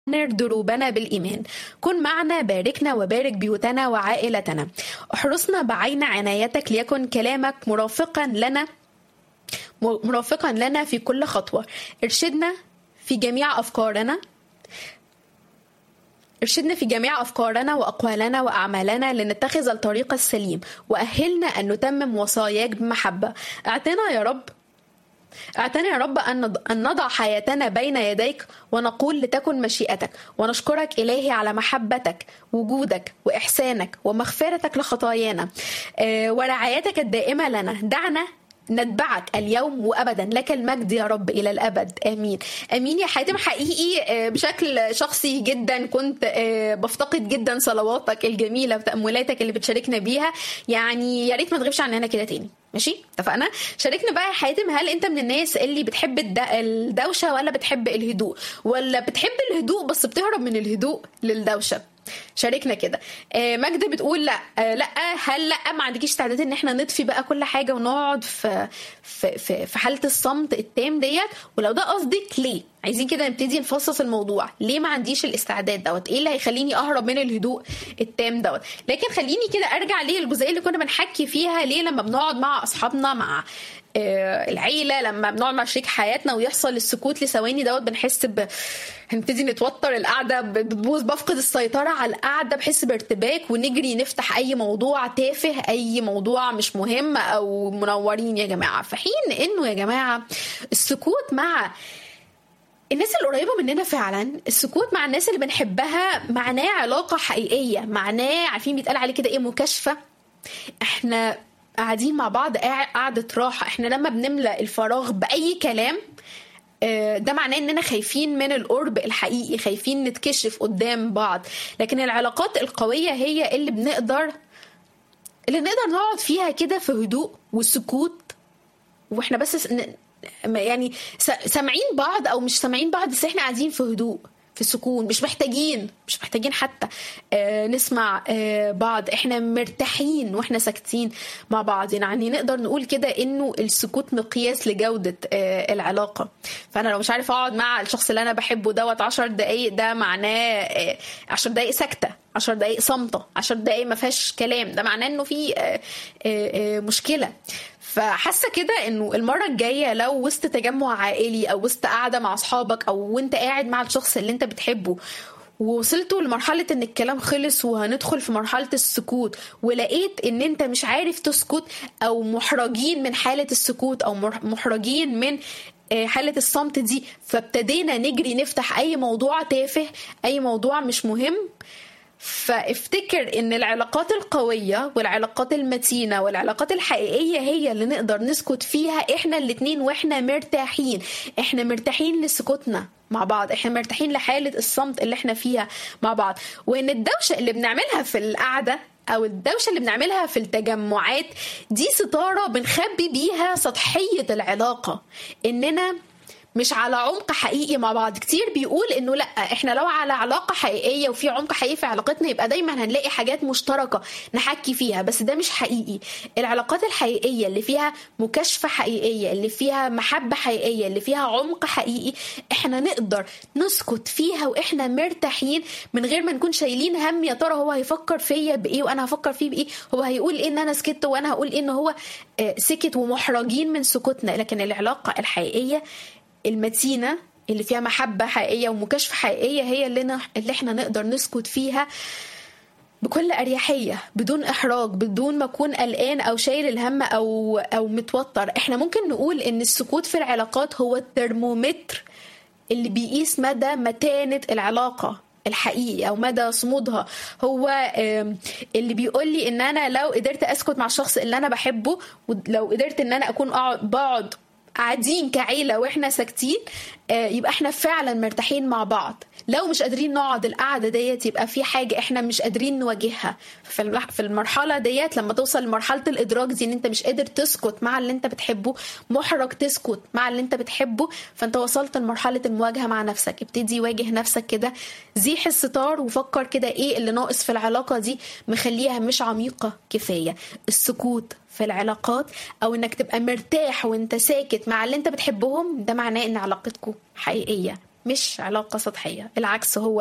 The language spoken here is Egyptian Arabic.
نر دروبنا بالإيمان كن معنا باركنا وبارك بيوتنا وعائلتنا احرسنا بعين عنايتك ليكن كلامك مرافقا لنا مرافقا لنا في كل خطوة ارشدنا في جميع أفكارنا ارشدنا في جميع أفكارنا وأقوالنا وأعمالنا لنتخذ الطريق السليم وأهلنا أن نتمم وصاياك بمحبة اعطنا يا رب اعتني يا رب أن أن نضع حياتنا بين يديك ونقول لتكن مشيئتك ونشكرك إلهي على محبتك وجودك وإحسانك ومغفرتك لخطايانا آه، ورعايتك الدائمة لنا دعنا نتبعك اليوم وابدا لك المجد يا رب الى الابد امين امين يا حاتم حقيقي آه، بشكل شخصي جدا كنت آه، بفتقد جدا صلواتك الجميله وتاملاتك اللي بتشاركنا بيها يعني يا ريت ما تغيبش عننا كده تاني ماشي اتفقنا شاركنا بقى يا حاتم هل انت من الناس اللي بتحب الد- الدوشه ولا بتحب الهدوء ولا بتحب الهدوء بس بتهرب من الهدوء للدوشه شاركنا كده آه، مجد بتقول لا آه، لا هل لا ما عندكيش استعداد ان احنا نطفي بقى كل حاجه ونقعد في في في, في حاله الصمت التام ديت ولو ده قصدك ليه عايزين كده نبتدي نفصص الموضوع ليه ما عنديش الاستعداد دوت ايه اللي هيخليني اهرب من الهدوء التام دوت لكن خليني كده ارجع ليه الجزئيه اللي كنا بنحكي فيها ليه لما بنقعد مع اصحابنا مع آه، العيله لما بنقعد مع شريك حياتنا ويحصل السكوت لثواني دوت بنحس ب هنبتدي نتوتر القعده ب- بتبوظ بفقد السيطره على القعده بحس بارتباك ونجري نفتح اي موضوع تافه اي موضوع مش مهم او منورين يا جماعه في حين انه يا جماعه السكوت مع الناس القريبة مننا فعلا السكوت مع الناس اللي بنحبها معناه علاقة حقيقية معناه عارفين بيتقال عليه كده ايه مكاشفة احنا قاعدين مع بعض قاع- قعدة راحة احنا لما بنملأ الفراغ بأي كلام آه، ده معناه اننا خايفين من القرب الحقيقي خايفين نتكشف قدام بعض لكن العلاقات القوية هي اللي بنقدر اللي نقدر نقعد فيها كده في هدوء وسكوت واحنا بس س- ن- يعني س- سامعين بعض او مش سامعين بعض بس احنا قاعدين في هدوء في سكون مش محتاجين مش محتاجين حتى آه نسمع آه بعض احنا مرتاحين واحنا ساكتين مع بعض يعني نقدر نقول كده انه السكوت مقياس لجودة آه العلاقة فانا لو مش عارف اقعد مع الشخص اللي انا بحبه دوت عشر دقايق ده معناه آه عشر دقايق ساكتة عشر دقايق صامتة عشر دقايق ما فيهاش كلام ده معناه انه في آه آه آه مشكلة فحاسه كده انه المره الجايه لو وسط تجمع عائلي او وسط قاعده مع اصحابك او وانت قاعد مع الشخص اللي انت بتحبه ووصلتوا لمرحلة ان الكلام خلص وهندخل في مرحلة السكوت ولقيت ان انت مش عارف تسكت او محرجين من حالة السكوت او مح- محرجين من آه، حالة الصمت دي فابتدينا نجري نفتح اي موضوع تافه اي موضوع مش مهم فافتكر ان العلاقات القوية والعلاقات المتينة والعلاقات الحقيقية هي اللي نقدر نسكت فيها احنا الاتنين واحنا مرتاحين احنا مرتاحين لسكوتنا مع بعض احنا مرتاحين لحالة الصمت اللي احنا فيها مع بعض وان الدوشة اللي بنعملها في القعدة او الدوشة اللي بنعملها في التجمعات دي ستارة بنخبي بيها سطحية العلاقة اننا مش على عمق حقيقي مع بعض كتير بيقول انه لا احنا لو على علاقة حقيقية وفي عمق حقيقي في علاقتنا يبقى دايما هنلاقي حاجات مشتركة نحكي فيها بس ده مش حقيقي العلاقات الحقيقية اللي فيها مكاشفة حقيقية اللي فيها محبة حقيقية اللي فيها عمق حقيقي احنا نقدر نسكت فيها واحنا مرتاحين من غير ما نكون شايلين هم يا ترى هو هيفكر فيا بايه وانا هفكر فيه بايه هو هيقول ايه ان انا سكت وانا هقول ايه ان هو آه، سكت ومحرجين من سكوتنا لكن العلاقة الحقيقية المتينة اللي فيها محبة حقيقية ومكاشفة حقيقية هي اللي, نح... اللي احنا نقدر نسكت فيها بكل أريحية بدون إحراج بدون ما أكون قلقان أو شايل الهم أو أو متوتر إحنا ممكن نقول إن السكوت في العلاقات هو الترمومتر اللي بيقيس مدى متانة العلاقة الحقيقي او مدى صمودها هو آم، اللي بيقول لي ان انا لو قدرت اسكت مع الشخص اللي انا بحبه ولو قدرت ان انا اكون أقعد- بقعد قاعدين كعيله واحنا ساكتين آه، يبقى احنا فعلا مرتاحين مع بعض لو مش قادرين نقعد القعده ديت يبقى في حاجه احنا مش قادرين نواجهها في المح- في المرحله ديت لما توصل لمرحله الادراك دي ان انت مش قادر تسكت مع اللي انت بتحبه محرج تسكت مع اللي انت بتحبه فانت وصلت لمرحله المواجهه مع نفسك ابتدي واجه نفسك كده زيح الستار وفكر كده ايه اللي ناقص في العلاقه دي مخليها مش عميقه كفايه السكوت في العلاقات او انك تبقى مرتاح وانت ساكت مع اللي انت بتحبهم ده معناه ان علاقتكم حقيقيه مش علاقة سطحية العكس هو